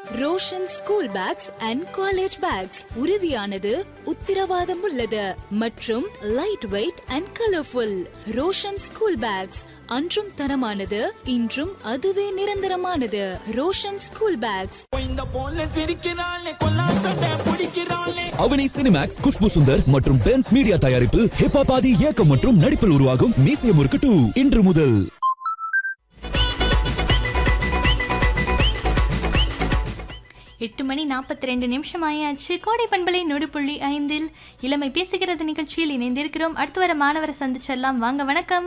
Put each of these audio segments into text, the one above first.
Roshan school bags and college bags உறுதியானது உத்தரவாதம் உள்ளது மற்றும் light weight and colourful Roshan school bags அன்றும் தரமானது இன்றும் அதுவே நிரந்தரமானது ரோஷன் ஸ்கூல் பேக்ஸ் இந்த போல சிரிக்கிறாளே கொல்லாசட்டை பிடிக்கிறாளே அவனி சினிமேக்ஸ் குஷ்பு சுந்தர் மற்றும் பென்ஸ் மீடியா தயாரிப்பில் ஹிப்பாபாதி இயக்கம் மற்றும் நடிப்பில் உருவாகும் மீசிய முறுக்கு டூ இன்று முதல் எட்டு மணி நாற்பத்தி ரெண்டு நிமிஷம் ஆயாச்சு கோடை பண்பலை நூறு புள்ளி ஐந்தில் இளமை பேசுகிறது நிகழ்ச்சியில் இணைந்திருக்கிறோம் அடுத்து வர மாணவரை சந்திச்சிடலாம் வாங்க வணக்கம்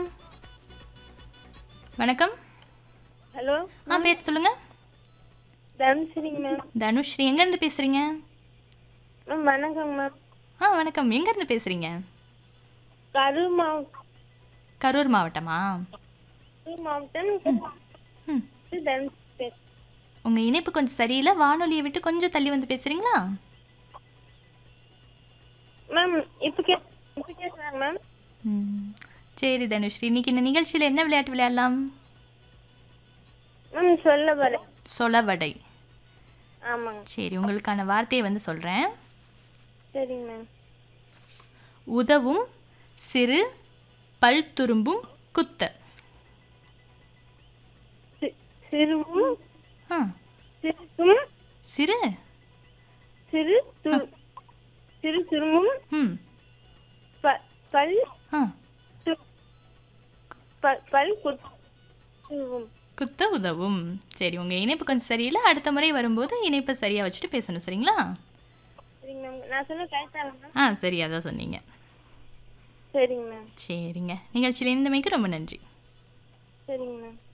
வணக்கம் ஹலோ ஆ பேர் சொல்லுங்க தனுஸ்ரீங்க மேம் தனுஸ்ரீ எங்கேருந்து பேசுறீங்க மேம் வணக்கம் மேம் ஆ வணக்கம் எங்கேருந்து பேசுறீங்க கரூர் மாவட்டம் கரூர் மாவட்டமா கரூர் மாவட்டம் ம் தனுஷ் பேச உங்கள் இணைப்பு கொஞ்சம் சரியில்லை வானொலியை விட்டு கொஞ்சம் தள்ளி வந்து பேசுறீங்களா மேம் இப்போ கே இப்போ கேட்குறாங்க மேம் ம் சரி தனுஸ்ரீ இன்னைக்கு இந்த நிகழ்ச்சியில் என்ன விளையாட்டு விளையாடலாம் மேம் சொல்ல வரேன் சொலவடை ஆமாங்க சரி உங்களுக்கான வார்த்தையை வந்து சொல்கிறேன் சரிங்க மேம் உதவும் சிறு பல் துரும்பும் குத்த சி- சிறுவும் ஆ சிறுக்கும் சிறு சிறு துரு சிறு சுருமும் ம் ப பல் ஆ து- ப- பல் குத்துவும் குத்த உதவும் சரி உங்கள் இணைப்பு கொஞ்சம் சரியில்லை அடுத்த முறை வரும்போது இணைப்பை சரியாக வச்சுட்டு பேசணும் சரிங்களா சரிங்க மேம் நான் சொன்ன கரெக்டாக மேம் ஆ சரி அதான் சொன்னீங்க சரிங்க மேம் சரிங்க நிகழ்ச்சியில் இருந்தமைக்கு ரொம்ப நன்றி சரிங்க மேம்